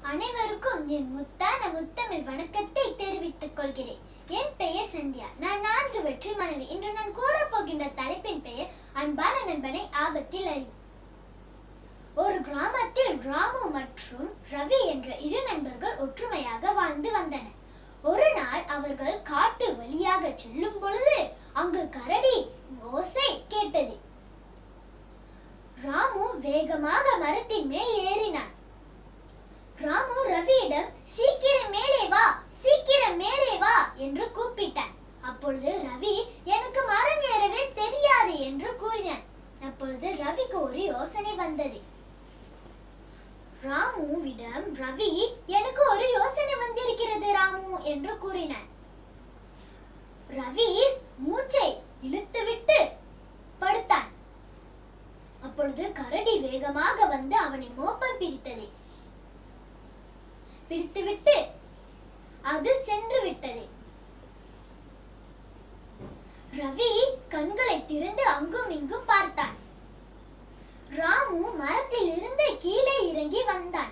அனைவருக்கும் என் முத்தான முத்தமிழ் வணக்கத்தை தெரிவித்துக் கொள்கிறேன் என் பெயர் சந்தியா நான் நான்கு வெற்றி மனைவி இன்று நான் கூறப்போகின்ற தலைப்பின் பெயர் அன்பான நண்பனை ஆபத்தில் அறி ஒரு கிராமத்தில் ராமு மற்றும் ரவி என்ற இரு நண்பர்கள் ஒற்றுமையாக வாழ்ந்து வந்தனர் ஒரு நாள் அவர்கள் காட்டு வழியாக செல்லும் பொழுது அங்கு கரடி ஓசை கேட்டது ராமு வேகமாக மரத்தின் மேல் ஏறினான் ராமு ரவியிடம் சீக்கிரம் மேலே வா சீக்கிரம் மேலே வா என்று கூப்பிட்டான் அப்பொழுது ரவி எனக்கு மரம் ஏறவே தெரியாது என்று கூறினான் அப்பொழுது ரவிக்கு ஒரு யோசனை வந்தது ராமுவிடம் ரவி எனக்கு ஒரு யோசனை வந்திருக்கிறது ராமு என்று கூறினான் ரவி மூச்சை இழுத்துவிட்டு படுத்தான் அப்பொழுது கரடி வேகமாக வந்து அவனை மோப்பம் பிடித்தது பிடித்துவிட்டு அது சென்று விட்டது ரவி கண்களை திறந்து அங்கும் இங்கும் பார்த்தான் ராமு மரத்தில் இருந்து கீழே இறங்கி வந்தான்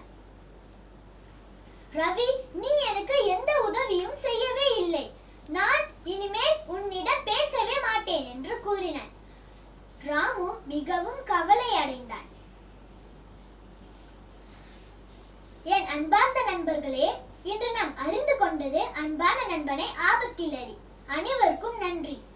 ரவி நீ எனக்கு எந்த உதவியும் செய்யவே இல்லை நான் இனிமேல் உன்னிடம் பேசவே மாட்டேன் என்று கூறினான் ராமு மிகவும் கவலை அடைந்தான் என் அன்பார்ந்த நண்பர்களே இன்று நாம் அறிந்து கொண்டது அன்பான நண்பனை ஆபத்தில் அறி அனைவருக்கும் நன்றி